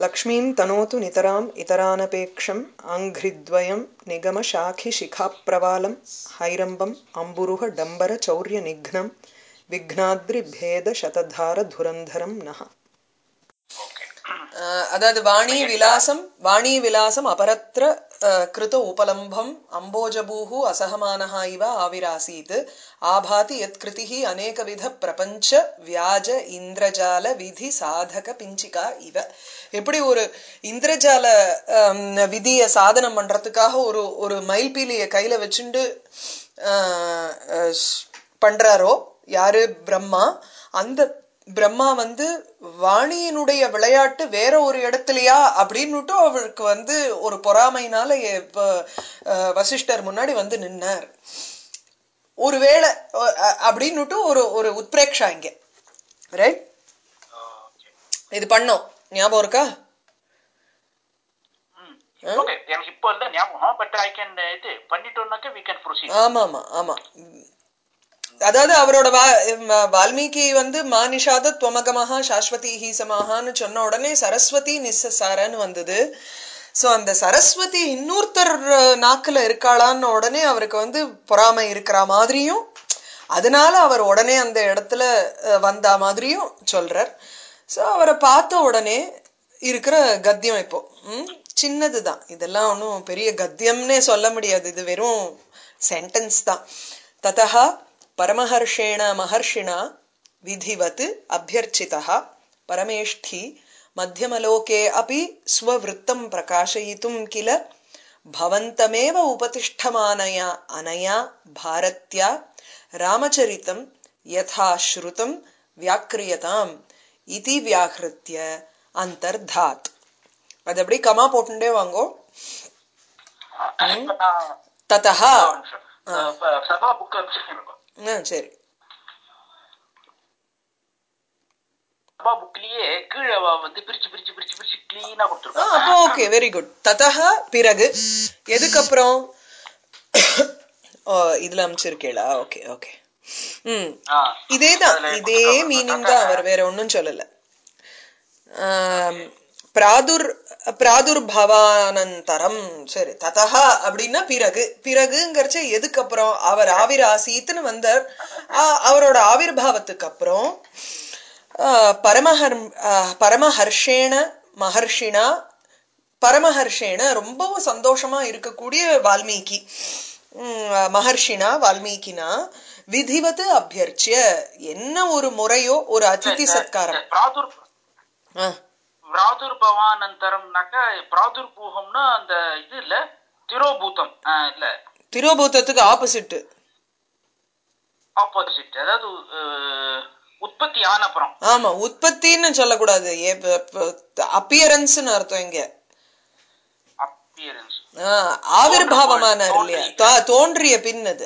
लक्ष्मीं तनोतु नितराम् इतरानपेक्षम् आङ्घ्रिद्वयं निगमशाखिशिखाप्रवालं हैरम्बम् अम्बुरुहडम्बरचौर्यनिघ्नं विघ्नाद्रिभेदशतधारधुरन्धरं नः அஹ் அதாவது வாணி விலாசம் வாணி விலாசம் அபரத்ர அஹ், கிருத உபலம்பம் அம்போஜபூஹு அசகமானஹ இவ ஆவிராசீத் ஆபாதி யத் கிருதிஹி அநேகவித பிரபஞ்ச வியாஜ இந்திரஜால விதி சாதக பிஞ்சிகா இவ எப்படி ஒரு இந்திரஜால ஹம், விதிய சாதனம் பண்றதுக்காக ஒரு ஒரு மயில்பீலிய கையில வச்சுண்டு அஹ், அஹ், பண்றாரோ யாரு பிரம்மா அந்த பிரம்மா வந்து வாணியினுடைய விளையாட்டு வேற ஒரு இடத்துலயா அப்படின்னுட்டு அவருக்கு வந்து ஒரு பொறாமைனால இப்ப, அஹ், வசிஷ்டர் முன்னாடி வந்து நின்னார் ஒருவேளை அஹ், அஹ், அப்படின்னுட்டு ஒரு ஒரு உத்பிரேக்ஷா இங்க ரைட் இது பண்ணோம் ஞாபகம் இருக்கா ஓகே எனக்கு இப்போ இல்ல ஞாபகம் பட் ஐ கேன் இது பண்ணிட்டோம்னாக்க வி கேன் ப்ரொசீட் ஆமா ஆமா ஆமா உம். அதாவது அவரோட வா- ம- வால்மீகி வந்து மானிஷாத துவமகமஹா சாஸ்வதி ஹீசமாகான்னு சொன்ன உடனே சரஸ்வதி நிஸ்ஸசாரன்னு வந்தது சோ அந்த சரஸ்வதி இன்னொருத்தர் அஹ், நாக்குல இருக்காளான்னு உடனே அவருக்கு வந்து பொறாமை இருக்கிற மாதிரியும் அதனால அவர் உடனே அந்த இடத்துல அஹ், வந்தா மாதிரியும் சொல்றார் சோ அவரை பார்த்த உடனே இருக்கிற கத்தியம் இப்போ ம், சின்னதுதான் இதெல்லாம் ஒன்றும் பெரிய கத்தியம்னே சொல்ல முடியாது இது வெறும் சென்டென்ஸ் தான் ததா பரமஹர்ஷேண மகர்ஷிணா விதிவத் அபியர்ச்சிதா பரமேஷ்டி மத்தியமலோகே அபி ஸ்வவிருத்தம் பிரகாशयितुं किल भवन्तमेव उपतिष्ठमानया अनया भारत्या रामचरितं यथा श्रुतं व्याक्रियताम् इति व्याहृत्य अन्तर्धात् அது அப்படி கமா போட்டுட்டே வாங்கோ ததா சபா புக் அனுப்பிச்சிருக்கோம் ஆ, சரி சபா புக்லயே கீழே அவ வந்து பிரிச்சு பிரிச்சு பிரிச்சு பிரிச்சு கிளீனா ஆ, கொடுத்துருக்காங்க அப்போ ஓகே வெரி குட் ததா பிறகு எதுக்கப்புறம் ஓ இதுல அமைச்சிருக்கேளா ஓகே ஓகே ம் ஆ. இதேதான் அதுல இதே கொடுத்துருக்காங்க. மீனிங் தான் அவர் வேற ஒன்னும் சொல்லல ஆம், பிராதுர் பிராதுர்பவானந்தரம் சரி ததா அப்படின்னா பிறகு பிறகுங்கிறச்ச எதுக்கு அப்புறம் அவர் ஆவிராசீத்துன்னு வந்தார் ஆ, அவரோட ஆவிர்பாவத்துக்கு அப்புறம் ஆ, பரமஹர் ஆ, பரமஹர்ஷேண மகர்ஷினா பரமஹர்ஷேன ரொம்பவும் சந்தோஷமா இருக்கக்கூடிய வால்மீகி உம், மகர்ஷினா வால்மீகினா விதிவத்து அபியர்ச்சிய என்ன ஒரு முறையோ ஒரு அதிதி சத்காரம் பிராதுர் ஆ, பிராதுர் பவானந்தரம்னாக்க பிராதுர் பூகம்னா அந்த இது இல்ல திரோபூதம் ஆ, இல்ல திரோபூதத்துக்கு ஆப்போசிட் ஆப்போசிட் அதாவது அஹ், உற்பத்தி ஆன அப்புறம் ஆமா உற்பத்தின்னு சொல்லக்கூடாது அப்பியரன்ஸ்னு அர்த்தம் இங்க அப்பியரன்ஸ் ஆ, ஆவிர்பாவமானார் இல்லையா தோ- தோன்றிய பின் அது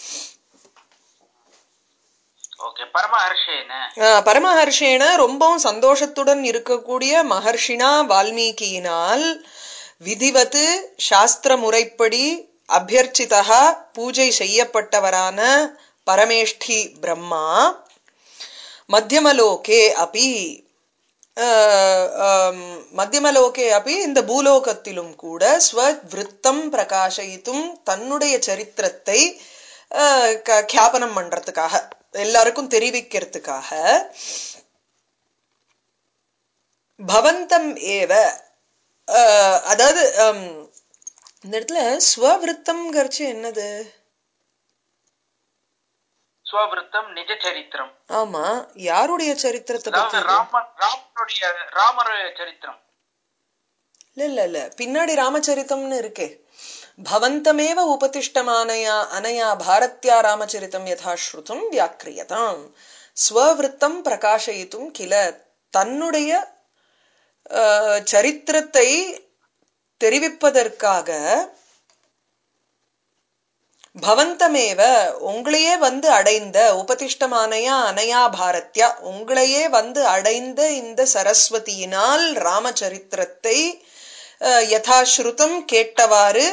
ஓகே பரமஹர்ஷேன ஆ, பரமஹர்ஷேன ரொம்பவும் சந்தோஷத்துடன் இருக்கக்கூடிய மகர்ஷினா வால்மீகியினால் விதிவத்து சாஸ்திர முறைப்படி அபியர்ச்சிதா பூஜை செய்யப்பட்டவரான பரமேஷ்டி பிரம்மா மத்தியமலோகே அபி அஹ், ஆம், மத்தியமலோகே அபி இந்த பூலோகத்திலும் கூட ஸ்வவிருத்தம் பிரகாசயித்தும் தன்னுடைய சரித்திரத்தை அஹ், க- கியாபனம் பண்றதுக்காக எல்லாருக்கும் தெரிவிக்கிறதுக்காக பவந்தம் ஏவ அஹ், அதாவது ஹம், இந்த இடத்துல ஸ்வவிருத்தம்ங்கிறச்சு என்னது ஸ்வவிருத்தம் நிஜ சரித்திரம் ஆமா யாருடைய சரித்திரத்தை அதாவது பத்தி இது? ராமன் ராமனுடைய ராமருடைய சரித்திரம் இல்ல இல்ல இல்ல பின்னாடி ராமச்சரித்தம்னு இருக்கே பவந்தமேவ உபதிஷ்டமானயா அனயா பாரத்யா ராமச்சரிதம் யதாஸ்ருதம் வியாக்கிரியதாம் ஸ்வவிருத்தம் பிரகாசயித்தும் கில தன்னுடைய அஹ், சரித்திரத்தை தெரிவிப்பதற்காக பவந்தமேவ உங்களையே வந்து அடைந்த உபதிஷ்டமானயா அனயா பாரத்யா உங்களையே வந்து அடைந்த இந்த சரஸ்வதியினால் ராமச்சரித்திரத்தை அஹ், யதாஸ்ருதம் கேட்டவாறு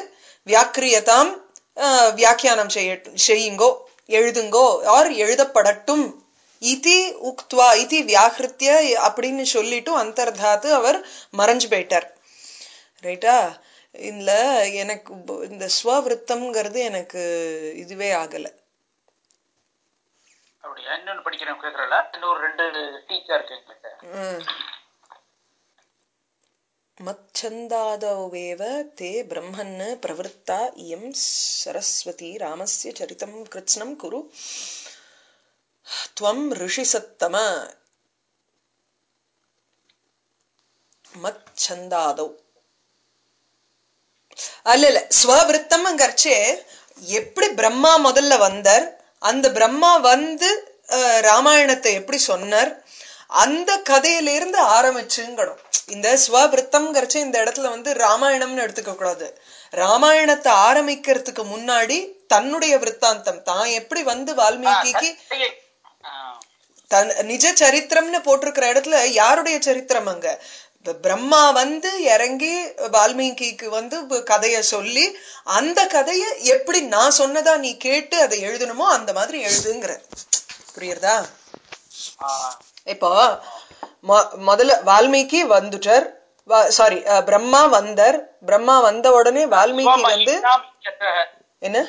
வியாக்கிரியதாம் அஹ், வியாக்கியானம் செய்ய செய்யுங்கோ எழுதுங்கோ ஆர் எழுதப்படட்டும் இதி உக்த்வா இதி வியாகிருத்திய அப்படின்னு சொல்லிட்டு அந்தர்தாத்து அவர் மறைஞ்சு போயிட்டார் ரைட்டா இதுல எனக்கு ப- இந்த ஸ்வவிருத்தம்ங்கிறது எனக்கு இதுவே ஆகல அப்படியா இன்னொன்னு படிக்கிறேன் கேக்குறல இன்னொரு ரெண்டு டீச்சர் இருக்கு எங்களுக்கு ம். மச்சந்தாதவேவ தே பிரம்மன் பிரவருத்தா இயம் சரஸ்வதி ராமஸ்ய சரிதம் கிருத்ஸ்னம் குரு त्वं ऋषिसत्तम மச்சந்தாதவ் அல்ல இல்ல ஸ்வவிருத்தம்ங்கிறச்சே எப்படி பிரம்மா முதல்ல வந்தார் அந்த பிரம்மா வந்து அஹ், ராமாயணத்தை எப்படி சொன்னார் அந்த கதையிலிருந்து ஆரம்பிச்சுங்கணும் இந்த ஸ்வவிருத்தம்ங்கிறச்சே இந்த இடத்துல வந்து ராமாயணம்னு எடுத்துக்க கூடாது ராமாயணத்தை ஆரம்பிக்கிறதுக்கு முன்னாடி தன்னுடைய விற்த்தாந்தம் தான் எப்படி வந்து வால்மீகிக்கு ஆ, தன் நிஜ சரித்திரம்னு போட்டிருக்கிற இடத்துல யாருடைய சரித்திரம் அங்க இப்ப பிரம்மா வந்து இறங்கி வால்மீகிக்கு வந்து ப- கதைய சொல்லி அந்த கதைய எப்படி நான் சொன்னதா நீ கேட்டு அதை எழுதணுமோ அந்த மாதிரி எழுதுங்கிற புரியுறதா ஆ, இப்போ மொ- முதல்ல வால்மீகி வந்துட்டார் சாரி பிரம்மா வந்தார் பிரம்மா வந்த உடனே வால்மீகி வந்து ஸ்வமஹிம்னாம் இத்யர்த்தः. என்ன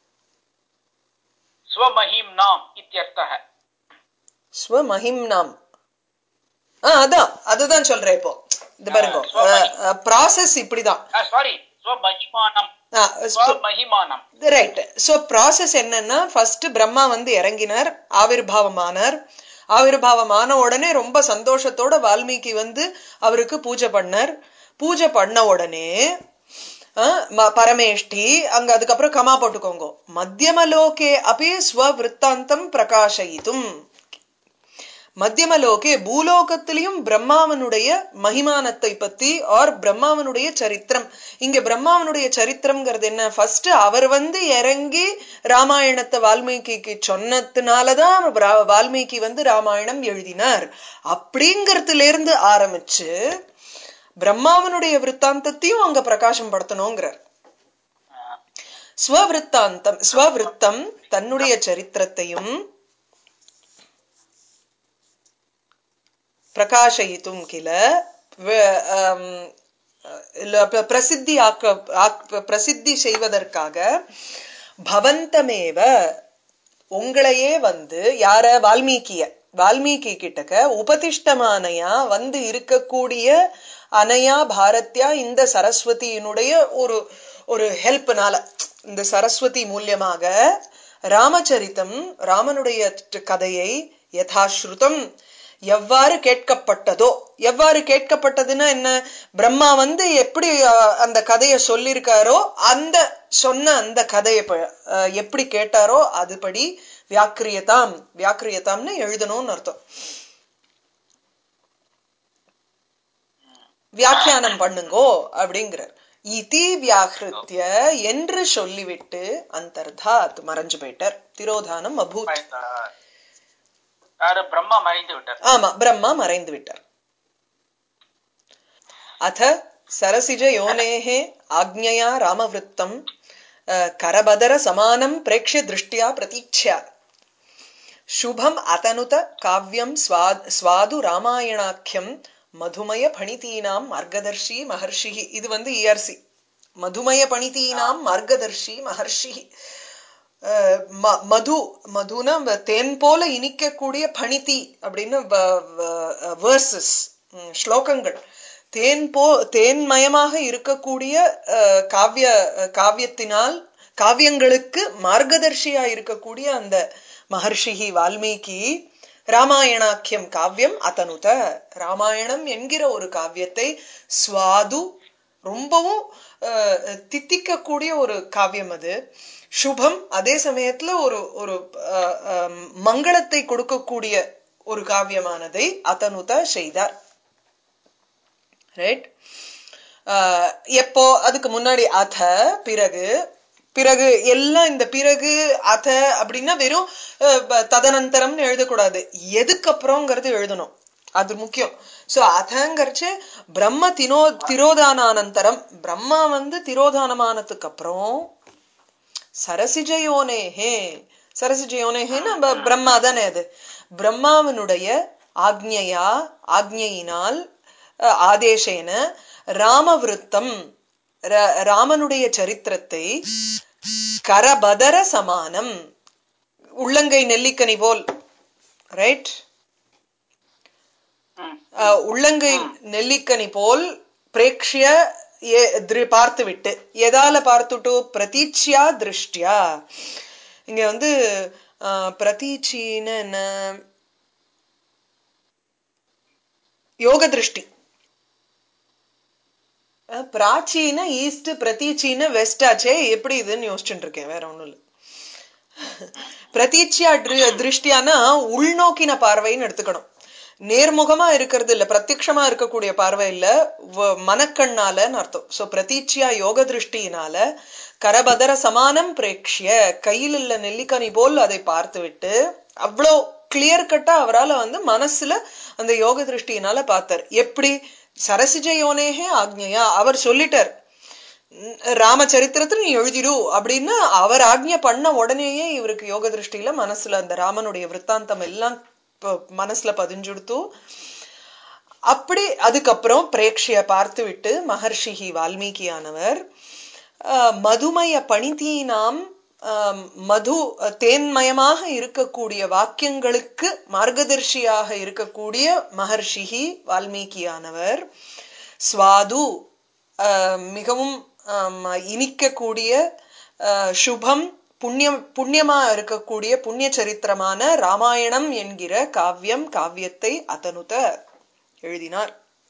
ஸ்வமஹிம்னாம் இத்யர்த்தः. ஸ்வமஹிம்னாம் ஆ அதான் அதுதான் சொல்றேன் இப்போ இது பாருங்க ஸ்வமஹி. ப்ராசஸ் இப்படிதான் ஆ, sorry ஸ்வமஹிமானம் ஆ, ஸ்வமஹிமானம் ரைட் சோ ப்ராசஸ் என்னன்னா ஃபர்ஸ்ட் பிரம்மா வந்து இறங்கினார் ஆவிர்பாவமானார் ஆவிர்பாவமான உடனே ரொம்ப சந்தோஷத்தோட வால்மீகி வந்து அவருக்கு பூஜை பண்ணார் பூஜை பண்ண உடனே ஆ, ம- பரமேஷ்டி அங்க அதுக்கப்புறம் கமா போட்டுக்கோங்க மத்தியமலோகே அப்படி ஸ்வவிருத்தாந்தம் பிரகாஷயித்தும் மத்தியமலோகே பூலோகத்திலையும் பிரம்மாவனுடைய மகிமானத்தை பத்தி ஆர் பிரம்மாவனுடைய சரித்திரம் இங்க பிரம்மாவனுடைய சரித்திரம்ங்கிறது என்ன ஃபர்ஸ்ட் அவர் வந்து இறங்கி ராமாயணத்தை வால்மீகிக்கு சொன்னதுனாலதான் ரா- வால்மீகி வந்து ராமாயணம் எழுதினார் அப்படிங்கறதுல இருந்து ஆரம்பிச்சு பிரம்மாவனுடைய விற்த்தாந்தத்தையும் அங்க பிரகாசம் படுத்தணுங்கிறார் ஸ்வவிருத்தாந்தம் ஸ்வவிருத்தம் தன்னுடைய சரித்திரத்தையும் பிரகாஷயித்தும் கில வ- ஆம், இல்ல, ப- பிரசித்தி ஆக்க ஆக்- பிரசித்தி செய்வதற்காக பவந்தமேவ உங்களையே வந்து யார வால்மீகிய வால்மீகி கிட்டக்க உபதிஷ்டமானையா வந்து இருக்கக்கூடிய அனையா பாரத்யா இந்த சரஸ்வதியினுடைய ஒரு ஒரு ஹெல்ப்னால இந்த சரஸ்வதி மூலியமாக ராமச்சரிதம் ராமனுடைய கதையை யதாஸ்ருதம் எவ்வாறு கேட்கப்பட்டதோ எவ்வாறு கேட்கப்பட்டதுன்னா என்ன பிரம்மா வந்து எப்படி அஹ், அந்த கதையை சொல்லியிருக்காரோ அந்த சொன்ன அந்த கதையை ப- அஹ், எப்படி கேட்டாரோ அதுபடி வியாக்கிரியதாம் வியாக்கிரியதாம்னு எழுதணும்னு அர்த்தம் வியாக்கியானம் பண்ணுங்கோ அப்படிங்கிறார் இதி வியாகிருத்திய என்று சொல்லிவிட்டு அந்தர்தாத் மறைஞ்சு போயிட்டார் திரோதானம் அபூத் பயந்தார். யாரு பிரம்மா மறைந்து விட்டார் ஆமா பிரம்மா மறைந்து விட்டார் அத சரசிஜ யோனேஹே ஆக்ஞயா ராமவிருத்தம் அஹ், கரபதர சமானம் பிரேக்ஷ்ய திருஷ்டியா பிரதீட்சா சுபம் அதனுத காவியம் ஸ்வா- ஸ்வாது ராமாயணாக்கியம் மதுமய பணிதீனாம் மார்கதர்ஷி மகர்ஷி இது வந்து இஆர்சி மதுமய பணிதீனாம் மார்கதர்ஷி மகர்ஷி அஹ் ம- மது மதுனா வ- தேன் போல இனிக்கக்கூடிய பணிதி அப்படின்னு வேர்சஸ் ஸ்லோகங்கள் தேன் போ தேன்மயமாக இருக்கக்கூடிய அஹ், காவிய அஹ், காவியத்தினால் காவியங்களுக்கு மார்கதர்ஷியா இருக்கக்கூடிய அந்த மகர்ஷிகி வால்மீகி ராமாயணாக்கியம் காவியம் அதனுத ராமாயணம் என்கிற ஒரு காவியத்தை ஸ்வாது ரொம்பவும் அஹ், தித்திக்கக்கூடிய ஒரு காவியம் அது சுபம் அதே சமயத்துல ஒரு ஒரு அஹ், அஹ், மங்களத்தை கொடுக்கக்கூடிய ஒரு காவியமானதை அதனுத செய்தார் ரைட் எப்போ அதுக்கு முன்னாடி அத பிறகு பிறகு எல்லாம் இந்த பிறகு அத அப்படின்னா வெறும் அஹ், ப- ததனந்தரம்னு எழுதக்கூடாது எதுக்கு அப்புறம்ங்கிறது எழுதணும் அது முக்கியம் சோ அதங்கிறச்சு பிரம்ம தினோ திரோதானானந்தரம் பிரம்மா வந்து திரோதானமானதுக்கு அப்புறம் சரசிஜயோனேஹே சரசிஜயோனேகன்னு பிரம்மா தானே அது பிரம்மாவினுடைய ஆக்ஞையா ஆக்ஞையினால் அஹ், ஆதேசேன ராமவிருத்தம் ர- ராமனுடைய சரித்திரத்தை கரபதர சமானம் உள்ளங்கை நெல்லிக்கனி போல் ரைட் ம். உள்ளங்கை நெல்லிக்கனி போல் பிரேக்ஷிய ஏ- திரு- பார்த்துவிட்டு எதால பார்த்துட்டு பிரதீட்சியா திருஷ்டியா இங்க வந்து அஹ், பிரதீச்சின்னு என்ன யோக திருஷ்டி அஹ், பிராச்சீன ஈஸ்ட் பிரதீச்சின்னு வெஸ்ட் ஆச்சே எப்படி இதுன்னு யோசிச்சுட்டு இருக்கேன் வேற ஒண்ணும் இல்ல பிரதீட்சியா திரு- திருஷ்டியானா உள்நோக்கின பார்வைன்னு எடுத்துக்கணும் நேர்முகமா இருக்கிறது இல்ல பிரத்யக்ஷமா இருக்கக்கூடிய பார்வை இல்ல வ- மனக்கண்ணாலன்னு அர்த்தம் சோ பிரதீட்சியா யோக திருஷ்டியினால கரபதர சமானம் பிரேக்ஷிய கையில் உள்ள நெல்லிக்கனி போல் அதை பார்த்துவிட்டு அவ்வளோ கிளியர் கட்டா அவரால வந்து மனசுல அந்த யோக திருஷ்டியினால பார்த்தார் எப்படி சரசிஜ யோனேகே ஆக்ஞையா அவர் சொல்லிட்டார் உம், ராமச்சரித்திரத்தை நீ எழுதிடு அப்படின்னு அவர் ஆக்ஞை பண்ண உடனேயே இவருக்கு யோக திருஷ்டியில மனசுல அந்த ராமனுடைய விற்த்தாந்தம் எல்லாம் ப- மனசுல பதிஞ்சுடுத்து அப்படி அதுக்கப்புறம் பிரேக்ஷிய பார்த்து விட்டு மகர்ஷிஹி வால்மீகியானவர் ஆஹ், மதுமய பணித்தீனாம் ஆஹ், மது அஹ், தேன்மயமாக இருக்கக்கூடிய வாக்கியங்களுக்கு மார்கதர்ஷியாக இருக்கக்கூடிய மகர்ஷிஹி வால்மீகியானவர் ஸ்வாது ஆஹ், மிகவும் ஆம், இனிக்கக்கூடிய ஆஹ், சுபம் புண்ணியம் புண்ணியமா இருக்கக்கூடிய புண்ணிய சரித்திரமான ராமாயணம் என்கிற காவியம் காவியத்தை அதனுத எழுதினார்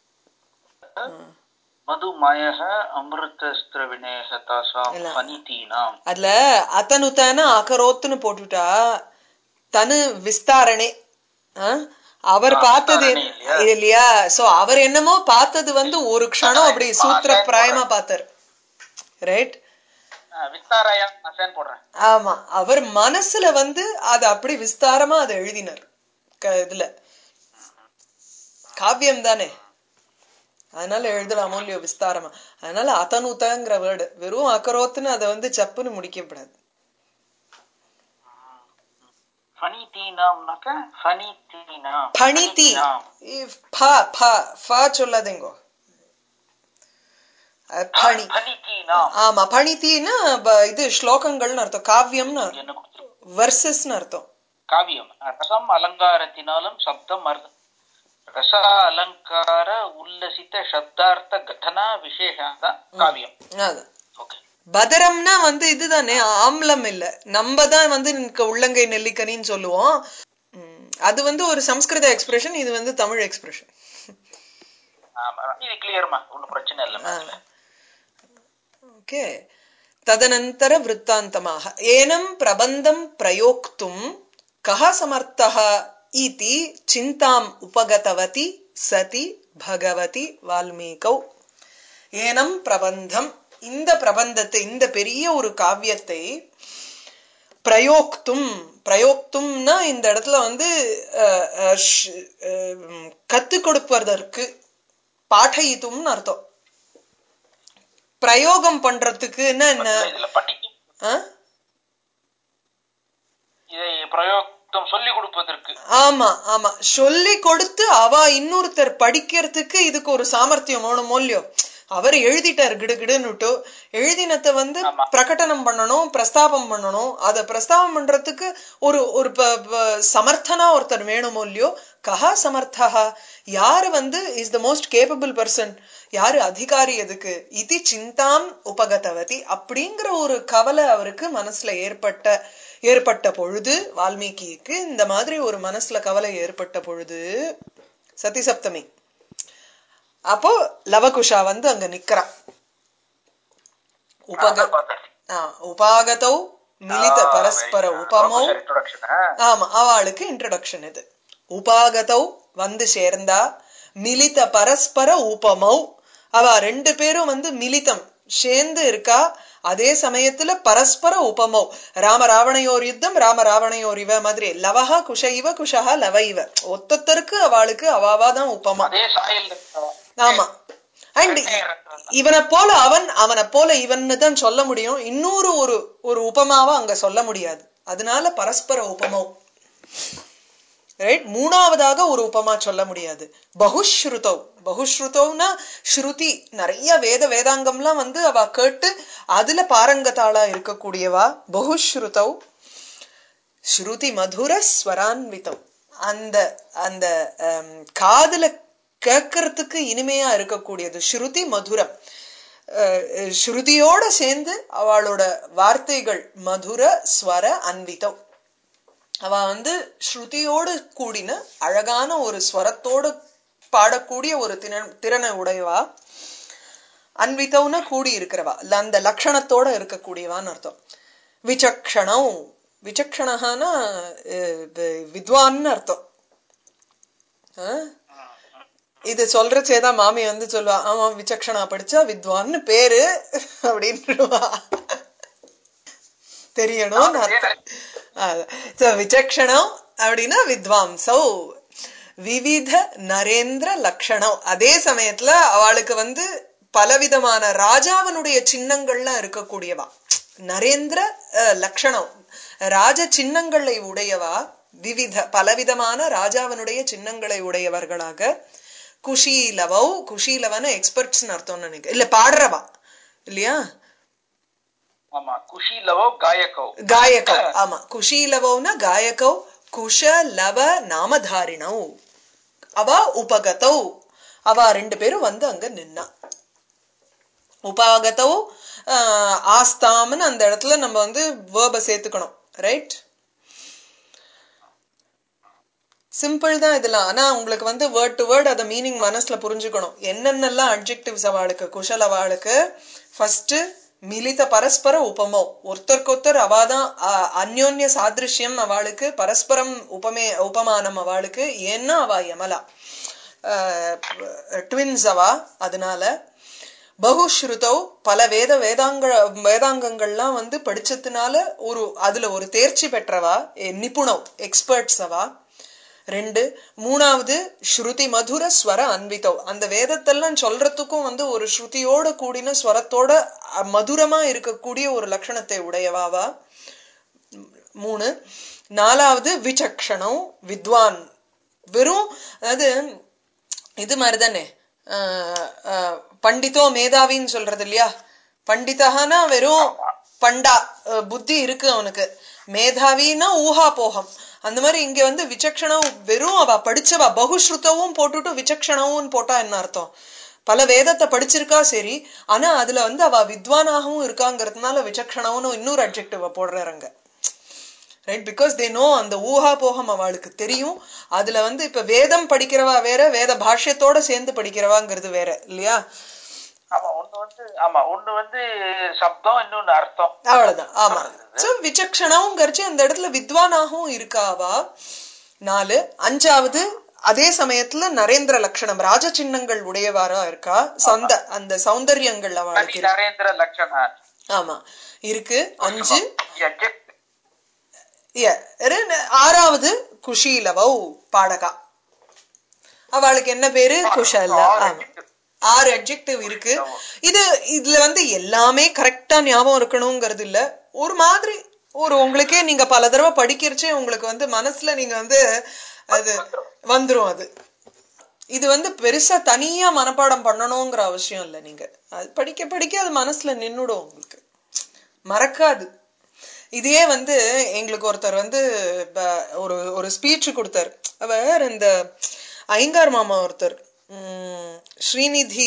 மதுமயः அமிர்தஸ்திரவினேக தாசாம் இல்ல. ஃபனிதீனாம் அதுல அத்தனுத்தான அகரோத்துன்னு போட்டுட்டா தனு விஸ்தாரணே ஆ? அவர் ஆ, பார்த்தது விஸ்தாரணே இல்லையா? இல்லையா சோ அவர் என்னமோ பார்த்தது வந்து ஒரு க்ஷணம் அப்படி சூத்திர பிராயமா பார்த்தார் ரைட் ஆ, விஸ்தாராயா நான் ஃபேன் போடுறேன் ஆமா அவர் மனசுல வந்து அது அப்படி விஸ்தாரமா அதை எழுதினார் க- இதுல காவியம் தானே அதனால எழுதலாமோ இல்லையோ விஸ்தாரமா அதனால அதனுதங்கிற வேர்டு வெறும் அக்கரோத்துன்னு அதை வந்து சப்புன்னு முடிக்கப்படாது ஃபனிதீனாம்னாக்க ஃபனிதீனாம் பணித்தி ஃபனிதீனாம். இ- ப ப ஃப சொல்லாதீங்கோ அஹ், பணி ஃபனிதீனாம் ஆமா பணித்தின்னா ப- இது ஸ்லோகங்கள்னு அர்த்தம் காவியம்னு என்ன கொடுத்திருக்கு? வர்சஸ்னு அர்த்தம் காவியம் ரசம் அலங்காரத்தினாலும் சப்தம் அர்த்தம் ரச அலங்கார உல்லசித்த சப்தார்த்த கட்டனா விசேஷம் தான் காவியம் அதான் ஓகே பதரம்னா வந்து இதுதானே ஆம்லம் இல்ல நம்ம தான் வந்து எனக்கு உள்ளங்கை நெல்லிக்கனின்னு சொல்லுவோம் ம், அது வந்து ஒரு சம்ஸ்கிருத எக்ஸ்பிரஷன் இது வந்து தமிழ் எக்ஸ்பிரஷன் ஆமா இது கிளியர்மா ஒன்றும் பிரச்சனை இல்லை மேத்ல ஓகே ததனந்தர விற்த்தாந்தமாக ஏனம் பிரபந்தம் பிரயோக்தும் கஹ சமர்த்தः இதி சிந்தாம் உபகதவதி சதி பகவதி வால்மீகௌ ஏனம் பிரபந்தம் இந்த பிரபந்தத்தை இந்த பெரிய ஒரு காவியத்தை பிரயோக்தும் பிரயோக்தும்னா இந்த இடத்துல வந்து அஹ், அஹ், ஷ்- அஹ், கத்துக் கொடுப்பதற்கு பாठயித்தும்னு அர்த்தம் பிரயோகம் பண்றதுக்குன்னா என்ன இதுல படிக்கும் ஆ? இதை பிரயோக்தம் சொல்லி கொடுப்பதற்கு ஆமா ஆமா சொல்லி கொடுத்து அவ இன்னொருத்தர் படிக்கிறதுக்கு இதுக்கு ஒரு சாமர்த்தியம் வேணுமோ இல்லையோ அவர் எழுதிட்டார் கிடுகிடுன்னுட்டு எழுதினத்தை வந்து ஆமா. பிரகடனம் பண்ணணும் பிரஸ்தாபம் பண்ணணும் அத பிரஸ்தாபம் பண்றதுக்கு ஒரு ஒரு ப- ப- சமர்த்தனா ஒருத்தர் வேணுமோ இல்லையோ கஹா சமர்த்தா யாரு வந்து is the most capable person யாரு அதிகாரி எதுக்கு இது சிந்தாம் உபகதவதி அப்படிங்கிற ஒரு கவலை அவருக்கு மனசுல ஏற்பட்ட ஏற்பட்ட பொழுது வால்மீகிக்கு இந்த மாதிரி ஒரு மனசுல கவலை ஏற்பட்ட பொழுது சதி சப்தமி அப்போ லவகுஷா வந்து அங்க நிக்கிறா உபக அதான் பார்த்தேன். ஆ, உபாகதௌ மிலித ஆ, பரஸ்பர very good. உபமௌ Professor introduction, ஆ? ஆமா அவளுக்கு இன்ட்ரடக்ஷன் இது உபாகதௌ வந்து சேர்ந்தா மிலித பரஸ்பர உபமௌ அவ ரெண்டு பேரும் வந்து மிலிதம் சேர்ந்து இருக்கா அதே சமயத்துல பரஸ்பர உபமௌ ராம ராவணையோர் யுத்தம் ராம ராவணையோர் இவ மாதிரி லவஹா குஷ இவ குஷஹா லவ இவ ஒத்தொத்தருக்கு அவளுக்கு அவாவா தான் உபமா அதே சாயல் இருக்கா? ஆமா அண்ட் இவனை போல அவன் அவனை போல இவன்னு தான் சொல்ல முடியும் இன்னொரு ஒரு ஒரு உபமாவை அங்க சொல்ல முடியாது அதனால பரஸ்பர உபமௌ ரைட் மூணாவதாக ஒரு உபமா சொல்ல முடியாது பகுஸ்ருதௌ பகுஸ்ருதௌனா ஸ்ருதி நிறைய வேத வேதாங்கம்லாம் வந்து அவ கேட்டு அதுல பாரங்கத்தாளா இருக்கக்கூடியவா பகுஸ்ருதௌ ஸ்ருதி மதுர ஸ்வரான்விதம் அந்த அந்த ஹம், காதுல கேட்கறதுக்கு இனிமையா இருக்கக்கூடியது ஸ்ருதி மதுரம் அஹ், ஸ்ருதியோட சேர்ந்து அவளோட வார்த்தைகள் மதுர ஸ்வர அன்விதம் அவ வந்து ஸ்ருதியோடு கூடின அழகான ஒரு ஸ்வரத்தோடு பாடக்கூடிய ஒரு திறன் திறனை உடையவா அன்விதவுன கூடி இருக்கிறவா இல்ல அந்த லட்சணத்தோட இருக்கக்கூடியவான்னு அர்த்தம் விசக்ஷணம் விசக்ஷணஹானா அஹ், வி- வித்வான்னு அர்த்தம் ஆ? இது சொல்றச்சேதான் மாமி வந்து சொல்லுவா ஆமா விசக்ஷணா படிச்சா வித்வான்னு பேரு அப்படின்னுவா தெரியணும்னு அர்த்தம் அதான். So, விசக்ஷணம் அப்படின்னா வித்வாம்சௌ விவித நரேந்திர லக்ஷணம் அதே சமயத்துல அவளுக்கு வந்து பலவிதமான ராஜாவனுடைய சின்னங்கள்லாம் இருக்கக்கூடியவா நரேந்திர அஹ், லக்ஷணம் ராஜ சின்னங்களை உடையவா விவித பலவிதமான ராஜாவனுடைய சின்னங்களை உடையவர்களாக குஷீலவௌ குஷீலவன எக்ஸ்பர்ட்ஸ் அர்த்தம்னு நினைக்கிறேன் இல்ல பாடுறவா இல்லையா ஆமா குஷிலவோ காயக்கோ ಗಾಯಕೌ ಆಮ ಕುಶೀಲವೌನ ಗಾಯಕೌ ಕುಶ ಲವ ನಾಮಧಾರಿಣೌ அவ உபகதௌ அவ ரெண்டு பேரும் வந்து அங்க நின்னா உபாகதௌ ஆஹ், ஆஸ்தாம்னு அந்த இடத்துல நம்ம வந்து வேர்ப சேர்த்துக்கணும் ரைட் சிம்பிள் தான் இதெல்லாம் ஆனா உங்களுக்கு வந்து வேர்ட் டு வேர்ட் அத மீனிங் மனசுல புரிஞ்சுக்கணும் என்னென்னலாம் அட்ஜெக்டிவ்ஸ் அவளுக்கு குஷல் அவளுக்கு ஃபர்ஸ்ட் மிலித பரஸ்பர உபமோ ஒருத்தருக்கொத்தர் அவாதான் அஹ், அந்யோன்ய சாதிருஷ்யம் அவளுக்கு பரஸ்பரம் உபமே உபமானம் அவளுக்கு ஏன்னா அவ யமலா ட்வின்ஸ் அவா அதனால பகுஸ்ருதௌ பல வேத வேதாங்க வேதாங்கங்கள்லாம் வந்து படிச்சதுனால ஒரு அதுல ஒரு தேர்ச்சி பெற்றவா எ, நிபுணம் எக்ஸ்பர்ட்ஸ் அவா ரெண்டு மூணாவது ஸ்ருதி மதுர ஸ்வர அன்விதோ அந்த வேதத்தெல்லாம் சொல்றதுக்கும் வந்து ஒரு ஸ்ருதியோட கூடின ஸ்வரத்தோட அ, மதுரமா இருக்கக்கூடிய ஒரு லட்சணத்தை உடையவாவா மூணு நாலாவது விசக்ஷணம் வித்வான் வெறும் அதாவது இது மாதிரி தானே ஆஹ் ஆஹ் பண்டிதோ மேதாவின்னு சொல்றது இல்லையா பண்டிதஹானா வெறும் பண்டா அஹ் புத்தி இருக்கு அவனுக்கு மேதாவின்னா ஊஹா போகம் அந்த மாதிரி இங்க வந்து விசக்ஷணம் வெறும் அவ படிச்சவா பகுஸ்ருதவும் போட்டுட்டு விசக்ஷணவும் போட்டா என்ன அர்த்தம் பல வேதத்தை படிச்சிருக்கா சரி ஆனா அதுல வந்து அவ வித்வானாகவும் இருக்காங்கிறதுனால விசக்ஷணம்னு இன்னொரு அட்ஜெக்டிவ போடுறாருங்க ரைட் பிகாஸ் தே நோ அந்த ஊஹா போகம் அவளுக்கு தெரியும் அதுல வந்து இப்ப வேதம் படிக்கிறவா வேற வேத பாஷ்யத்தோட சேர்ந்து படிக்கிறவாங்கிறது வேற இல்லையா ஆமா ஒண்ணு வந்து ஆமா ஒண்ணு வந்து சப்தம் இன்னொன்னு அர்த்தம் அவ்வளவுதான் ஆமா சோ விசக்ஷணம்ங்கிறச்சு அந்த இடத்துல வித்வானாகவும் இருக்காவா நாலு அஞ்சாவது அதே சமயத்துல நரேந்திர லட்சணம் ராஜ சின்னங்கள் உடையவாரா இருக்கா சொந்த அந்த சௌந்தரியங்கள் தனி அவளுக்கு இருக்கு. நரேந்திர லட்சண ஆமா இருக்கு அஞ்சு adjective. Yeah. ரெண்டு- ஆறாவது குஷீலவௌ பாடகா அவளுக்கு என்ன பேரு குஷல ஆறு ஆமா adjective. ஆறு அட்ஜெக்டிவ் இருக்கு இது இதுல வந்து எல்லாமே கரெக்டா ஞாபகம் இருக்கணுங்கிறது இல்ல ஒரு மாதிரி ஒரு உங்களுக்கே நீங்க பல தடவை படிக்கிறச்சே உங்களுக்கு வந்து மனசுல நீங்க வந்து அது வந்துரும் அது இது வந்து பெருசா தனியா மனப்பாடம் பண்ணணுங்கிற அவசியம் இல்ல நீங்க அது படிக்க படிக்க அது மனசுல நின்னுடும் உங்களுக்கு மறக்காது இதே வந்து எங்களுக்கு ஒருத்தர் வந்து ப- ஒரு ஒரு ஸ்பீச் கொடுத்தார் அவர் இந்த ஐங்கார் மாமா ஒருத்தர் உம், ஸ்ரீநிதி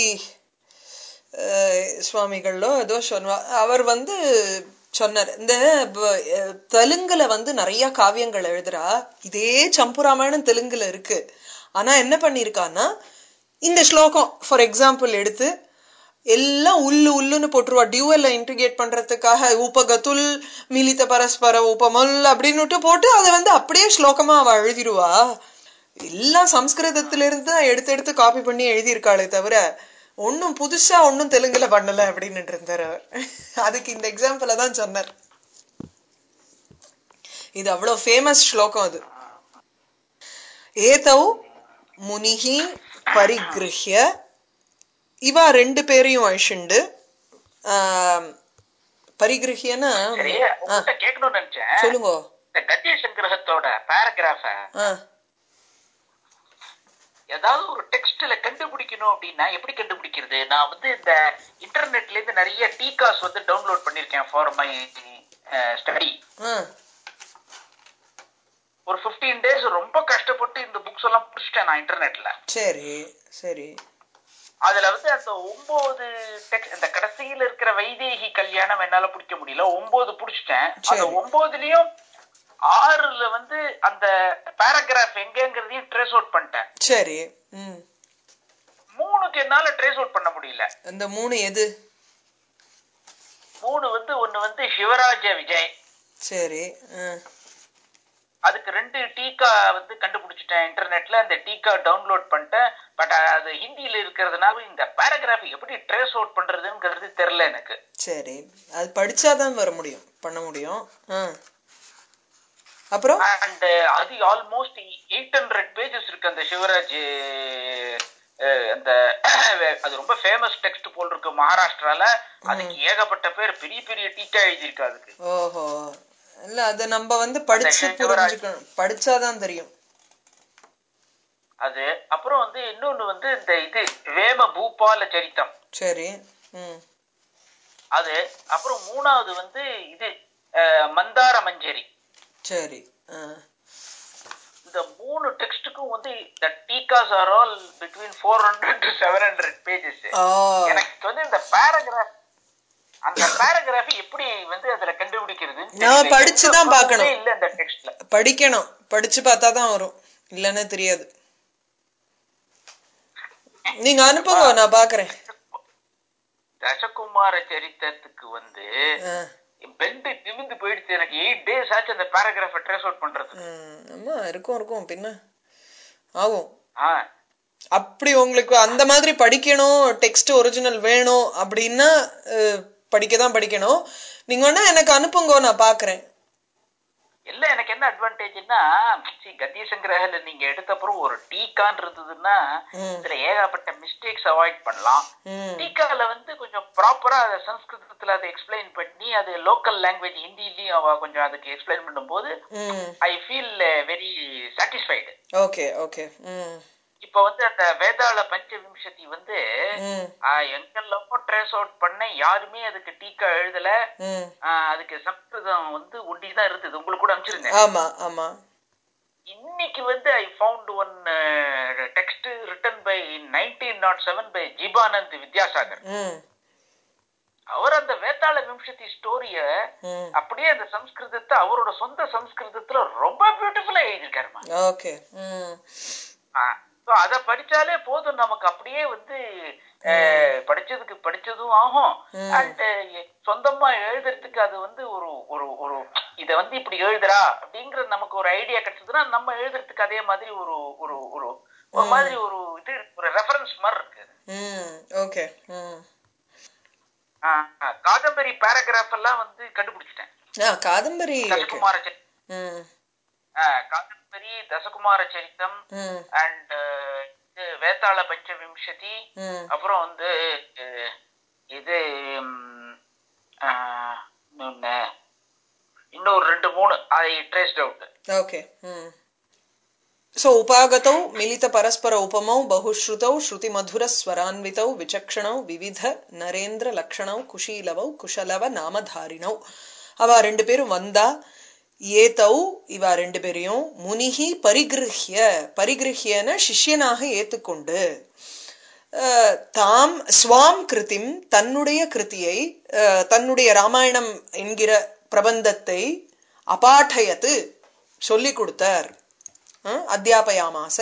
அஹ், சுவாமிகளோ ஏதோ சொன்ன அவர் வந்து சொன்னார் இந்த ப- அஹ், தெலுங்குல வந்து நிறைய காவியங்கள் எழுதுறா இதே சம்புராமாயணம் தெலுங்குல இருக்கு ஆனா என்ன பண்ணிருக்கான்னா இந்த ஸ்லோகம் ஃபார் எக்ஸாம்பிள் எடுத்து எல்லாம் உள்ளு உள்ளுன்னு போட்டுருவா டியூவல்ல இன்டிகிரேட் பண்றதுக்காக உபகத்துல் மிலித பரஸ்பர உபமல் அப்படின்னுட்டு போட்டு அதை வந்து அப்படியே ஸ்லோகமா அவ எழுதிருவா எல்லாம் சம்ஸ்கிருதத்துல இருந்து தான் எடுத்து எடுத்து காப்பி பண்ணி எழுதியிருக்காளே தவிர ஒண்ணும் புதுசா ஒண்ணும் தெலுங்குல பண்ணல அப்படின்னு இருந்தாரு அவர் அதுக்கு இந்த எக்ஸாம்பிள தான் சொன்னார் இது அவ்வளவு ஃபேமஸ் ஸ்லோகம் அது ஏதௌ முனிஹி பரிகிருஹ்ய இவா ரெண்டு பேரையும் அழிச்சுண்டு ஆம், பரிகிரகியனா சரி உங்ககிட்ட கேட்கணும்னு நினைச்சேன் சொல்லுங்க இந்த கத்திய சங்கிரகத்தோட பேராகிராஃப ஆ ஏதாவது ஒரு டெக்ஸ்ட்ல கண்டுபிடிக்கணும் அப்படின்னா எப்படி கண்டுபிடிக்கிறது நான் வந்து இந்த இன்டர்நெட்ல இருந்து நிறைய டீகாஸ் வந்து டவுன்லோட் பண்ணிருக்கேன் ஃபார் மை ஸ்டடி ஆ ஒரு 15 டேஸ் ரொம்ப கஷ்டப்பட்டு இந்த புக்ஸ் எல்லாம் புடிச்சிட்டேன் நான் இன்டர்நெட்ல சரி சரி அதுல வந்து அந்த ஒன்பது டெக்ஸ்ட் இந்த கடைசியில இருக்கிற வைதேகி கல்யாணம் என்னால பிடிக்க முடியல ஒன்பது புடிச்சிட்டேன் அந்த சரி. ஒன்பதுலயும் ஆறுல வந்து அந்த பேராகிராஃப் எங்கங்கிறதையும் ட்ரேஸ் அவுட் பண்ணிட்டேன் சரி ம் மூணுக்கு என்னால ட்ரேஸ் அவுட் பண்ண முடியல அந்த மூணு எது மூணு வந்து ஒண்ணு வந்து சிவராஜ விஜய் சரி ஆ அதுக்கு ரெண்டு டீக்கா வந்து கண்டுபிடிச்சிட்டேன் இன்டர்நெட்ல அந்த டீக்கா டவுன்லோட் பண்ணிட்டேன் பட் அது ஹிந்தியில இருக்கிறதுனால இந்த பேராகிராஃப் எப்படி ட்ரேஸ் அவுட் பண்றதுங்கிறது தெரியல எனக்கு சரி அது படிச்சாதான் வர முடியும் பண்ண முடியும் ஆ அப்புறம் அண்ட் அது ஆல்மோஸ்ட் எயிட் ஹண்ட்ரட் பேஜஸ் இருக்கு அந்த சிவராஜ் அஹ், அந்த அது ரொம்ப ஃபேமஸ் டெக்ஸ்ட் போல் இருக்கு மகாராஷ்டிரால அதுக்கு ஏகப்பட்ட பேர் பெரிய பெரிய டீக்கா எழுதியிருக்கு அதுக்கு ஓஹோ இல்ல அது நம்ம வந்து படிச்சு சிவராஜ். புரிஞ்சுக்கணும் படிச்சாதான் தெரியும் அது அப்புறம் வந்து இன்னொன்னு வந்து இந்த இது வேம பூபால சரித்தம் சரி ம் அது அப்புறம் மூணாவது வந்து இது அஹ், மந்தார மஞ்சரி சரி ஆ இந்த மூணு டெக்ஸ்டுக்கும் வந்து த டீகாஸ் are all between four hundred to seven hundred pages ஆ எனக்கு வந்து இந்த பேராகிராஃப் அந்த பேராகிராஃப் எப்படி வந்து அதுல கண்டுபிடிக்கிறது நான் படிச்சுதான் பார்க்கணும். இல்ல இந்த டெக்ஸ்ட்ல படிக்கணும் படிச்சு பார்த்தா தான் வரும் இல்லைன்னா தெரியாது நீங்க அனுப்புங்க நான் பாக்குறேன் தசகுமார சரித்திரத்துக்கு வந்து ஆ, பெண்டு நிமிந்து போயிடுச்சு எனக்கு எயிட் டேஸ் ஆச்சு அந்த பேராகிராஃபை ட்ரேஸ் அவுட் பண்றது ம், ஆமா இருக்கும் இருக்கும் பின்ன ஆகும் ஆ அப்படி உங்களுக்கு அந்த மாதிரி படிக்கணும் டெக்ஸ்ட் ஒரிஜினல் வேணும் அப்படின்னா அஹ், படிக்க தான் படிக்கணும் நீங்க வேணா எனக்கு அனுப்புங்க நான் பாக்குறேன் இல்ல எனக்கு என்ன அட்வான்டேஜ்னா கத்திய சங்கிரகல நீங்க எடுத்த அப்புறம் ஒரு டீக்கான் இருந்ததுன்னா ம். இதுல ஏகப்பட்ட மிஸ்டேக்ஸ் அவாய்ட் பண்ணலாம் ம் டீக்கால வந்து கொஞ்சம் ப்ராப்பரா அதை சம்ஸ்கிருதத்துல அதை எக்ஸ்பிளைன் பண்ணி அது லோக்கல் லாங்குவேஜ் ஹிந்திலையும் அவ கொஞ்சம் அதுக்கு எக்ஸ்பிளைன் பண்ணும்போது ம் I feel very satisfied okay okay ம் இப்ப வந்து அந்த வேதாள பஞ்சவிம்சதி வந்து ம் ஆஹ், எங்கெல்லாமோ ட்ரேஸ் அவுட் பண்ண யாருமே அதுக்கு டீக்கா எழுதல ம் ஆஹ், அதுக்கு சம்ஸ்கிருதம் வந்து ஒண்டி தான் இருந்தது உங்களுக்கு கூட அனுப்பிச்சிருந்தேன் ஆமா ஆமா இன்னைக்கு வந்து I found one text written by nineteen nought seven by Jibanand Vidyasagar ம் அவர் அந்த வேதாள விம்சதி ஸ்டோரிய ம் அப்படியே அந்த சம்ஸ்கிருதத்தை அவரோட சொந்த சம்ஸ்கிருதத்துல ரொம்ப பியூட்டிஃபுல்லா எழுதியிருக்காருமா ஓகே ம் ஸோ அதை படிச்சாலே போதும் நமக்கு அப்படியே வந்து அஹ், படிச்சதுக்கு படிச்சதும் ஆகும் ம். அண்ட் சொந்தமா எழுதுறதுக்கு அது வந்து ஒரு ஒரு ஒரு இத வந்து இப்படி எழுதுறா அப்படிங்கிற நமக்கு ஒரு ஐடியா கிடைச்சதுன்னா நம்ம எழுதுறதுக்கு அதே மாதிரி ஒரு ஒரு ஒரு ஒரு மாதிரி ஒரு இது ஒரு ரெஃபரன்ஸ் மாதிரி இருக்கு ம் ஓகே ம் ஆஹ், ஆஹ், காதம்பரி பேராகிராஃப் எல்லாம் வந்து கண்டுபிடிச்சிட்டேன் ஆ காதம்பரி ஓகே தசகுமார சரி- ம் ஆஹ், காதம்பரி தசகுமார சரித்தம் ம் அண்ட் வேதாள பஞ்சவிம்சதி ம் அப்புறம் வந்து அஹ், இது ம், ஆஹ், இன்னொன்னு இன்னொரு ரெண்டு மூணு I traced out okay so उपागतौ मिलित परस्पर उपमौ बहुश्रुतौ श्रुतिमधुरस्वरान्वितौ विचक्षणौ विविध नरेन्द्र लक्षणौ कुशीलवौ कुशलव நாமதாரிணௌ அவ ரெண்டு பேரும் வந்தா ஏதௌ இவ ரெண்டு பேரையும் முனிகி பரிகிருஹ்ய பரிகிருஹ்யன சிஷ்யனாக ஏத்துக்கொண்டு அஹ், தாம் ஸ்வாம் கிருதிம் தன்னுடைய கிருதியை அஹ், தன்னுடைய ராமாயணம் என்கிற பிரபந்தத்தை அபாட்டயத்து சொல்லிக் கொடுத்தார் அஹ், அத்தியாபயாமாச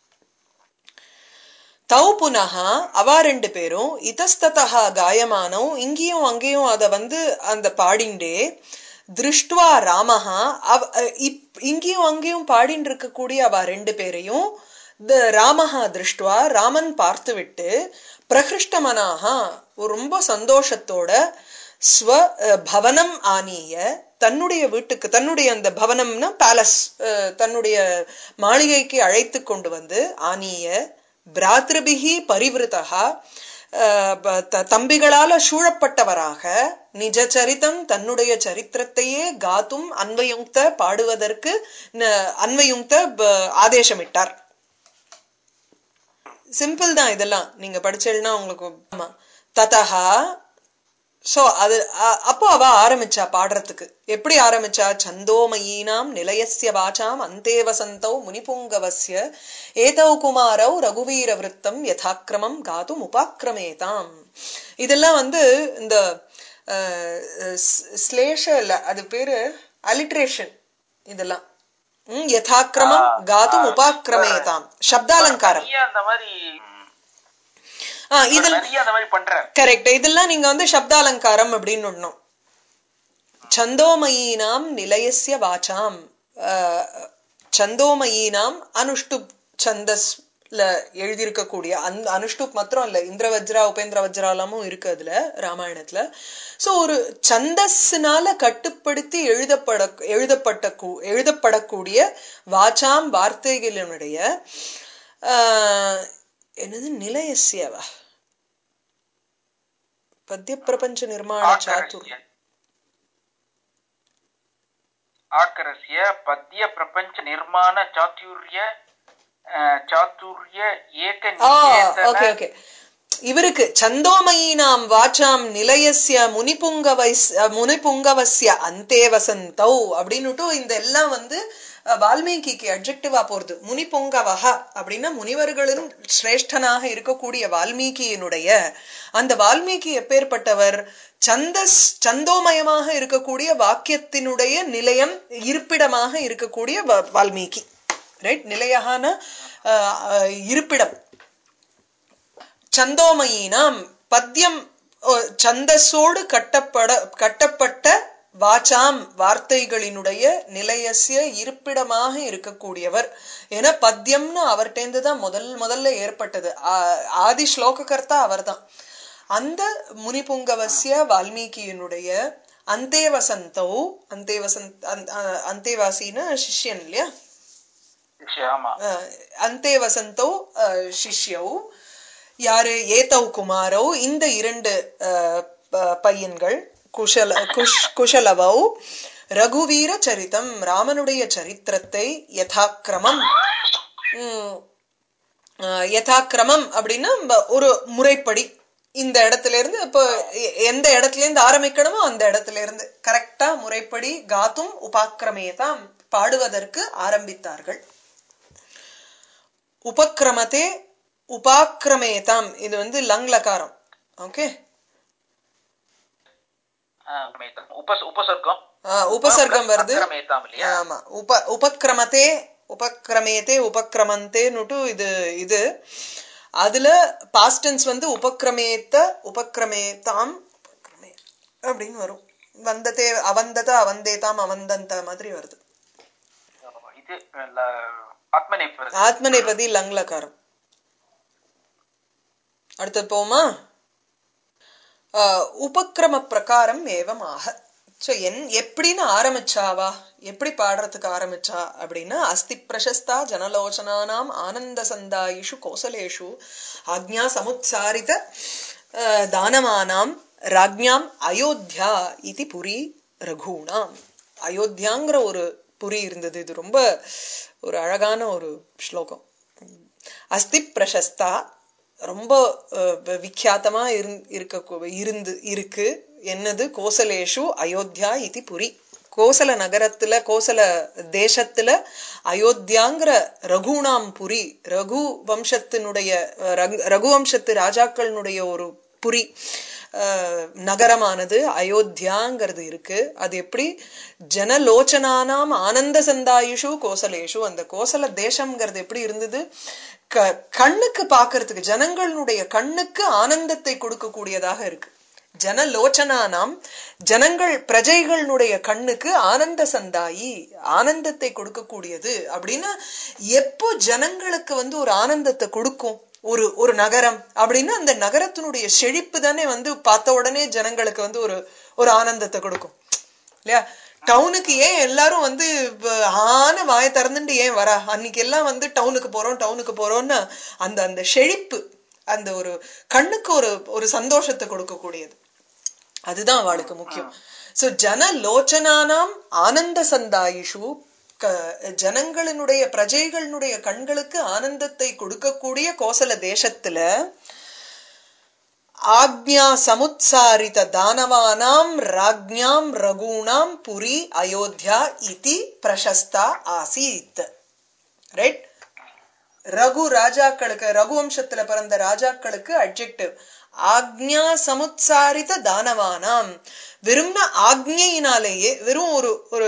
தௌ புனக அவா ரெண்டு பேரும் இதஸ்ததா காயமானோ இங்கேயும் அங்கேயும் அத வந்து அந்த பாடிண்டே திருஷ்டுவா ராமஹா அவ அஹ் இப்- இங்கேயும் அங்கேயும் பாடின்னு இருக்கக்கூடிய அவ ரெண்டு பேரையும் த ராமஹா திருஷ்டுவா ராமன் பார்த்துவிட்டு பிரகிருஷ்டமனாக ஒரு ரொம்ப சந்தோஷத்தோட ஸ்வ அஹ், பவனம் ஆனிய தன்னுடைய வீட்டுக்கு தன்னுடைய அந்த பவனம்னா பேலஸ் தன்னுடைய மாளிகைக்கு அழைத்து கொண்டு வந்து ஆனிய பிராத்ருபிகி பரிவிருத்தகா அஹ், ப- த- தம்பிகளால சூழப்பட்டவராக நிஜ சரிதம் தன்னுடைய சரித்திரத்தையே காத்தும் அன்வயுக்த பாடுவதற்கு ந- அன்வயுக்த ப- ஆதேசமிட்டார் சிம்பிள் தான் இதெல்லாம் நீங்க படிச்சேன்னா உங்களுக்கு ஆமா ததஹா சோ அது அ- அப்போ அவ ஆரம்பிச்சா பாடுறதுக்கு எப்படி ஆரம்பிச்சா சந்தோமயீனாம் நிலையஸ்ய வாசாம் அந்தே வசந்தௌ முனிபுங்கவஸ்ய ஏதௌ குமாரௌ ரகுவீர விருத்தம் யதாக்கிரமம் காதும் உபாக்கிரமேதாம் இதெல்லாம் வந்து இந்த அஹ், ஸ்- ஸ்லேஷ இல்ல அது பேரு அலிட்ரேஷன் இதெல்லாம் ம், யதாக்கிரமம் காதும் உபாக்கிரமேதாம் சப்தாலங்காரம் நிறைய அந்த மாதிரி ம், ஆ, இதில் நிறைய அந்த மாதிரி பண்றாரு கரெக்ட் இதெல்லாம் நீங்க வந்து சப்தாலங்காரம் அப்படின்னு விடணும் சந்தோமயீனாம் நிலையஸ்ய வாசாம் அஹ், சந்தோமயீனாம் அனுஷ்டுப் சந்தஸ்ல எழுதியிருக்கக்கூடிய அந்த அனுஷ்டுப் மாத்திரம் இல்ல இந்திர வஜ்ரா உபேந்திர வஜ்ராலமும் இருக்கு அதுல ராமாயணத்துல சோ ஒரு சந்தஸ்னால கட்டுப்படுத்தி எழுதப்பட எழுதப்பட்ட கூ- எழுதப்படக்கூடிய வாசாம் வார்த்தைகளினுடைய ஆஹ், என்னது நிலையஸ்யவா பத்ய பிரபஞ்ச நிர்மாண சாத்துர் ஆக்கரஸ்ய ஆக்கரஸ்ய பத்ய பிரபஞ்ச நிர்மாண சாத்துர்ய அஹ், சாத்துர்ய ஏக ஆ நிகேதன ஓகே ஓகே இவருக்கு சந்தோமயீனாம் வாச்சாம் நிலையஸ்ய முனிபுங்கவைஸ் முனிபுங்கவஸ்ய அந்தே வசந்தௌ அப்படின்னுட்டு இந்த எல்லாம் வந்து அஹ், வால்மீகிக்கு அட்ஜெக்டிவா போறது முனிபுங்கவஹ அப்படின்னா முனிவர்களின் சிரேஷ்டனாக இருக்கக்கூடிய வால்மீகியினுடைய அந்த வால்மீகி எப்பேற்பட்டவர் சந்தஸ் சந்தோமயமாக இருக்கக்கூடிய வாக்கியத்தினுடைய நிலையம் இருப்பிடமாக இருக்கக்கூடிய வா- வால்மீகி ரைட் நிலையான அஹ், அஹ், இருப்பிடம் சந்தோமயினாம் பத்யம் ஓ, சந்தஸோடு கட்டப்பட கட்டப்பட்ட வாச்சாம் வார்த்தைகளினுடைய நிலையசிய இருப்பிடமாக இருக்கக்கூடியவர் ஏன்னா பத்யம்னு அவர்கிட்டேருந்து தான் முதல் முதல்ல ஏற்பட்டது ஆ- ஆதி ஸ்லோககர்த்தா அவர்தான் அந்த முனிபுங்கவசிய வால்மீகியினுடைய அந்தே வசந்தோ அந்தே வசந்த் அந்த- அ- அந்தேவாசின்னா சிஷ்யன் இல்லையா ஆமா அஹ், அந்தே வசந்தோ அஹ், சிஷ்யௌ யாரு ஏதௌ குமாரௌ இந்த இரண்டு அஹ், ப- பையன்கள் குஷல குஷ் குஷலவௌ ரகுவீர சரிதம் ராமனுடைய சரித்திரத்தை யதாக்கிரமம் உம், அஹ், யதாக்கிரமம் அப்படின்னா ப- ஒரு முறைப்படி இந்த இடத்துல இருந்து இப்போ எ- எந்த இடத்துல இருந்து ஆரம்பிக்கணுமோ அந்த இடத்துல இருந்து கரெக்டா முறைப்படி காத்தும் உபாக்கிரமேதாம் பாடுவதற்கு ஆரம்பித்தார்கள் உபக்கிரமத்தே உபாக்கிரமேதாம் இது வந்து லங் லகாரம் ஓகே அஹ், உபஸ் உபசர்க்கம் உபசர்க்கம் வருது அக்கிரமேதாம் இல்லையா ஆமா உப உபக்கிரமத்தே உபக்கிரமேதே உபக்கிரமந்தேன்னுட்டு இது இது அதுல பாஸ்டன்ஸ் வந்து உபக்கிரமேத்த உபக்கிரமேதாம் உபக்கிரமே அப்படின்னு வரும் வந்ததே அவந்தத அவந்தேதாம் அவந்தந்த மாதிரி வருது இது ல- ஆத்மநேபதி ஆத்மநேபதி லங் லகாரம் அடுத்தது போமா உபக்கிரம பிரகாரம் ஏவமாக சோ என் எப்படின்னு ஆரம்பிச்சாவா எப்படி பாடுறதுக்கு ஆரம்பிச்சா அப்படின்னா அஸ்தி பிரசஸ்தா ஜனலோச்சனானாம் ஆனந்த சந்தாயிஷு கோசலேஷு ஆக்ஞா சமுத்சாரித அஹ், தானமானாம் ராஜ்ஞாம் அயோத்தியா இது புரி ரகுணாம் அயோத்தியாங்கிற ஒரு புரி இருந்தது இது ரொம்ப ஒரு அழகான ஒரு ஸ்லோகம் அஸ்தி பிரசஸ்தா ரொம்ப அஹ், வி- விக்கியாத்தமா இருந்- இருக்க இருந்து இருக்கு என்னது கோசலேஷு அயோத்தியா இது புரி கோசல நகரத்துல கோசல தேசத்துல அயோத்தியாங்கிற ரகுணாம் புரி ரகு வம்சத்தினுடைய அஹ், ரகு- ரகு வம்சத்து ராஜாக்களினுடைய ஒரு புரி அஹ், நகரமானது அயோத்தியாங்கிறது இருக்கு அது எப்படி ஜனலோச்சனானாம் ஆனந்த சந்தாயுஷு கோசலேஷு அந்த கோசல தேசம்ங்கிறது எப்படி இருந்தது க- கண்ணுக்கு பார்க்கிறதுக்கு ஜனங்களுடைய கண்ணுக்கு ஆனந்தத்தை கொடுக்கக்கூடியதாக இருக்கு ஜனலோச்சனானாம் ஜனங்கள் பிரஜைகளுடைய கண்ணுக்கு ஆனந்த சந்தாயி ஆனந்தத்தை கொடுக்கக்கூடியது அப்படின்னா எப்போ ஜனங்களுக்கு வந்து ஒரு ஆனந்தத்தை கொடுக்கும் ஒரு ஒரு நகரம் அப்படின்னா அந்த நகரத்தினுடைய செழிப்பு தானே வந்து பார்த்த உடனே ஜனங்களுக்கு வந்து ஒரு ஒரு ஆனந்தத்தை கொடுக்கும் இல்லையா டவுனுக்கு ஏன் எல்லாரும் வந்து வ- ஆன வாய திறந்துட்டு ஏன் வரா அன்னைக்கு எல்லாம் வந்து டவுனுக்கு போறோம் டவுனுக்கு போறோம்னா அந்த அந்த செழிப்பு அந்த ஒரு கண்ணுக்கு ஒரு ஒரு சந்தோஷத்தை கொடுக்கக்கூடியது அதுதான் அவளுக்கு முக்கியம் சோ ஜன லோச்சனானாம் ஆனந்த சந்தாயிஷு க- ஜனங்களினுடைய பிரஜைகளினுடைய கண்களுக்கு ஆனந்தத்தை கொடுக்கக்கூடிய கோசல தேசத்துல ஆக்ஞா சமுத்சாரித தானவானாம் ராஜ்ஞாம் ரகூணாம் புரி அயோத்தியா இதி பிரசஸ்தா ஆசீத் ரைட் ரகு ராஜாக்களுக்கு ரகுவம்சத்துல பிறந்த ராஜாக்களுக்கு அட்ஜெக்டிவ் ஆக்ஞா சமுத்சாரித தானவானாம் வெறும் ஆக்ஞையினாலேயே வெறும் ஒரு ஒரு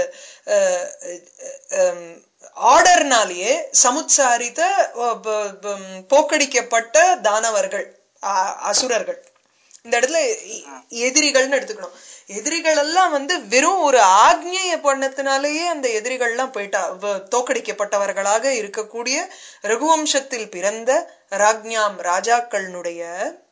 ஆர்டர்னாலேயே சமுத்சாரித அஹ், ப- ப- போக்கடிக்கப்பட்ட தானவர்கள் அ- அசுரர்கள் இந்த இடத்துல எ- எதிரிகள்னு எடுத்துக்கணும் எதிரிகள் எல்லாம் வந்து வெறும் ஒரு ஆக்ஞைய பண்ணத்தினாலேயே அந்த எதிரிகள்லாம் போயிட்டா வ- தோக்கடிக்கப்பட்டவர்களாக இருக்கக்கூடிய ரகுவம்சத்தில் பிறந்த ராஜ்ஞாம் ராஜாக்களினுடைய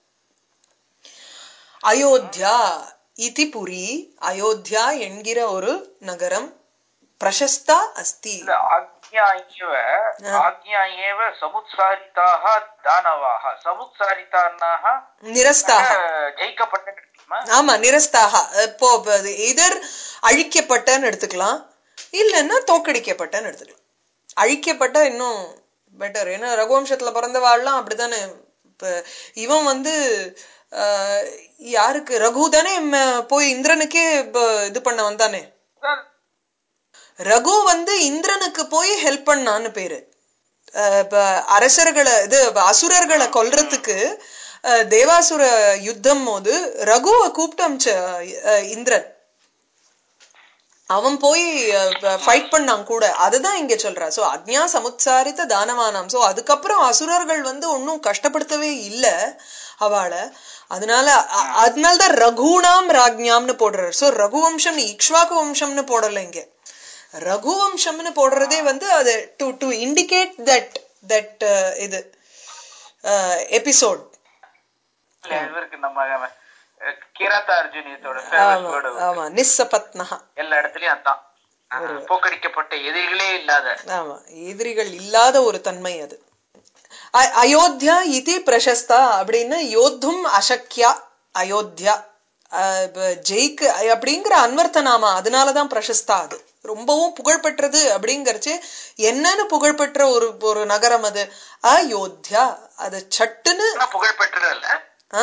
அயோத்தியா இதி புரி அயோத்தியா என்கிற ஒரு நகரம் பிரசஸ்தா அஸ்தி இல்ல ஆக்ஞா ஏவ ஆக்ஞா ஏவ சமுத்சாரிதாக தானவாக சமுத்சாரித்தானாக நிரஸ்தாக ஜெயிக்கப்பட்ட கிடைக்குமா ஆமா நிரஸ்தாக இப்போ எதிர் அழிக்கப்பட்டன்னு எடுத்துக்கலாம் இல்லைன்னா தோக்கடிக்கப்பட்டன்னு எடுத்துக்கலாம் அழிக்கப்பட்ட இன்னும் பெட்டர் ஏன்னா ரகுவம்சத்துல பிறந்தவாள்லாம் அப்படித்தானே இப்ப இவன் வந்து ஆஹ், யாருக்கு ரகு தானே ம- போய் இந்திரனுக்கே இப்ப இது பண்ண வந்தானே அதான் ரகு வந்து இந்திரனுக்கு போய் ஹெல்ப் பண்ணான்னு பேரு அஹ் இப்ப அரசர்களை இது அசுரர்களை கொல்றதுக்கு அஹ், தேவாசுர யுத்தம் போது ரகுவை கூப்பிட்டு அமிச்ச அஹ், இந்திரன் அவன் போய் ஃபைட் பண்ணான் கூட அதுதான் இங்க சொல்றா சோ அக்ஞா சமுத்சாரித்த தானவானாம் சோ அதுக்கப்புறம் அசுரர்கள் வந்து ஒன்னும் கஷ்டப்படுத்தவே இல்ல அவளை அதனால அ- அதனாலதான் ரகுணாம் ராஜ்ஞாம்னு போடுறாரு சோ ரகுவம்சம் இக்ஷ்வாக்கு வம்சம்னு போடல இங்க ரகுவம்சம்னு போடுறதே வந்து அது to to indicate that that இது எபிசோட் இல்ல, இவருக்கு நம்ம அஹ், கிராத்தா அர்ஜுனியத்தோட ஃபேவரட் வேர்டு ஆமா நிஸ்ஸபத்னஹா எல்லா இடத்துலயும் அதான் அஹ், போக்கடிக்கப்பட்ட எதிரிகளே இல்லாத ஆமா எதிரிகள் இல்லாத ஒரு தன்மை அது அ- அயோத்தியா இது பிரசஸ்தா அப்படின்னு யோத்தும் அசக்கியா அயோத்தியா அஹ் இப்ப ஜெயிக்கு அப்படிங்கிற அன்வர்த்த நாமா அதனாலதான் பிரசஸ்தா அது ரொம்பவும் புகழ்பெற்றது அப்படிங்கறச்சு என்னன்னு புகழ்பெற்ற ஒரு ஒரு நகரம் அது அயோத்தியா அது சட்டுன்னு ஆனா புகழ் பெற்றது அல்ல ஆ?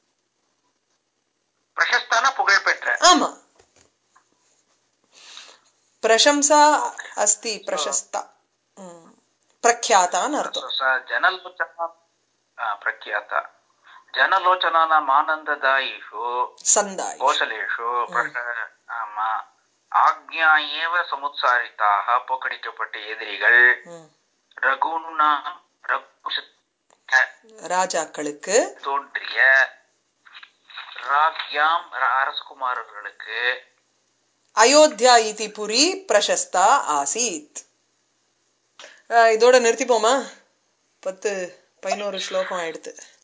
பிரசஸ்தான புகழ் பெற்ற ஆமா பிரசம்சா அஸ்தி பிரசஸ்தா ம். பிரக்யாத்தான்னு அர்த்தம் ಜನಲೋಚನ ಪ್ರಖ್ಯಾತ ಜನಲೋಚನಾನಾಂ ಆನಂದದಾಯಿಷು சந்தாய் கோசலேஷு பிரக- ஆமா ஆக்ஞா ஏவ சமுத்சாரித்தாக போக்கடிக்கப்பட்ட எதிரிகள் ம். ரகுனா ரகு ராஜாக்களுக்கு தோன்றிய ராக்யாம் அரசகுமாரர்களுக்கு அயோத்தியா இதி புரி பிரசஸ்தா ஆசீத் அஹ் இதோட நிறுத்திப்போமா பத்து பதினோரு ஸ்லோகம் ஆயிடுத்து